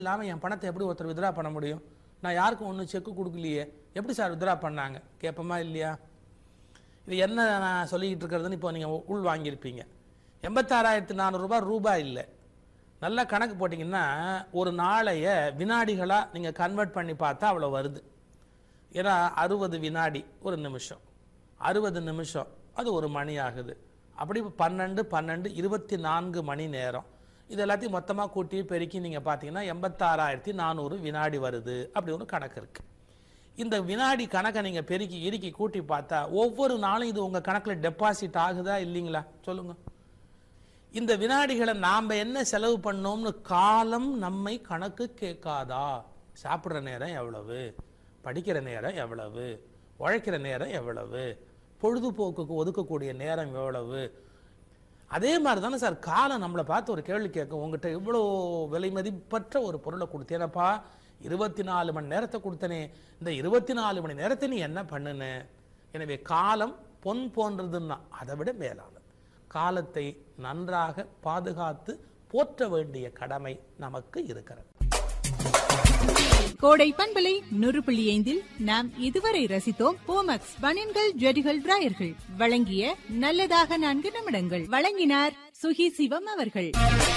இல்லாமல் என் பணத்தை எப்படி ஒருத்தர் வித்ரா பண்ண முடியும் நான் யாருக்கும் ஒன்றும் செக்கு கொடுக்கலையே எப்படி சார் வித்ரா பண்ணாங்க கேட்போமா இல்லையா இது என்ன நான் சொல்லிக்கிட்டு இருக்கிறதுன்னு இப்போ நீங்கள் உள் வாங்கியிருப்பீங்க எண்பத்தாறாயிரத்து நானூறுரூபா ரூபாய் இல்லை நல்லா கணக்கு போட்டிங்கன்னா ஒரு நாளைய வினாடிகளாக நீங்கள் கன்வெர்ட் பண்ணி பார்த்தா அவ்வளோ வருது ஏன்னா அறுபது வினாடி ஒரு நிமிஷம் அறுபது நிமிஷம் அது ஒரு மணி ஆகுது அப்படி பன்னெண்டு பன்னெண்டு இருபத்தி நான்கு மணி நேரம் இது எல்லாத்தையும் மொத்தமாக கூட்டி பெருக்கி நீங்கள் பார்த்தீங்கன்னா எண்பத்தாறாயிரத்தி நானூறு வினாடி வருது அப்படி ஒரு கணக்கு இருக்குது இந்த வினாடி கணக்கை நீங்கள் பெருக்கி இறுக்கி கூட்டி பார்த்தா ஒவ்வொரு நாளும் இது உங்கள் கணக்கில் டெபாசிட் ஆகுதா இல்லைங்களா சொல்லுங்கள் இந்த வினாடிகளை நாம் என்ன செலவு பண்ணோம்னு காலம் நம்மை கணக்கு கேட்காதா சாப்பிட்ற நேரம் எவ்வளவு படிக்கிற நேரம் எவ்வளவு உழைக்கிற நேரம் எவ்வளவு பொழுதுபோக்குக்கு ஒதுக்கக்கூடிய நேரம் எவ்வளவு அதே மாதிரி தானே சார் காலம் நம்மளை பார்த்து ஒரு கேள்வி கேட்கும் உங்ககிட்ட இவ்வளோ விலை மதிப்பற்ற ஒரு பொருளை கொடுத்தேனப்பா இருபத்தி நாலு மணி நேரத்தை கொடுத்தனே இந்த இருபத்தி நாலு மணி நேரத்தை நீ என்ன பண்ணுன எனவே காலம் பொன் போன்றதுன்னா அதை விட மேலானது காலத்தை நன்றாக பாதுகாத்து போற்ற வேண்டிய கடமை நமக்கு இருக்கிறது கோடை பண்பலை நூறு புள்ளி ஐந்தில் நாம் இதுவரை ரசித்தோம் போமக்ஸ் பனியன்கள் ஜெடிகள் டிராயர்கள் வழங்கிய நல்லதாக நான்கு நிமிடங்கள் வழங்கினார் சுகி சிவம் அவர்கள்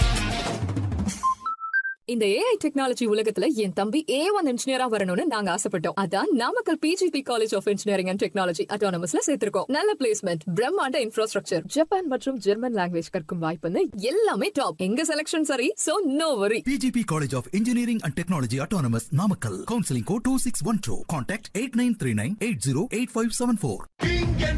இந்த ஏஐ டெக்னாலஜி உலகத்துல என் தம்பி ஏ ஒன் இன்ஜினியரா வரணும்னு நாங்க ஆசைப்பட்டோம் அதான் Namakkal PGP college of engineering and technology அட்டானமஸ்ல சேர்த்திருக்கோம் நல்ல பிளேஸ்மெண்ட் பிரம்மாண்ட இன்ஃப்ராஸ்ட்ரக்சர் ஜப்பான் மற்றும் ஜெர்மன் லாங்குவேஜ் கற்கும் வாய்ப்புன்னு எல்லாமே டாப் எங்க செலக்ஷன் சரி so no worry PGP College of Engineering and Technology Autonomous Namakkal. Counseling code 2612. Contact 8939 808574.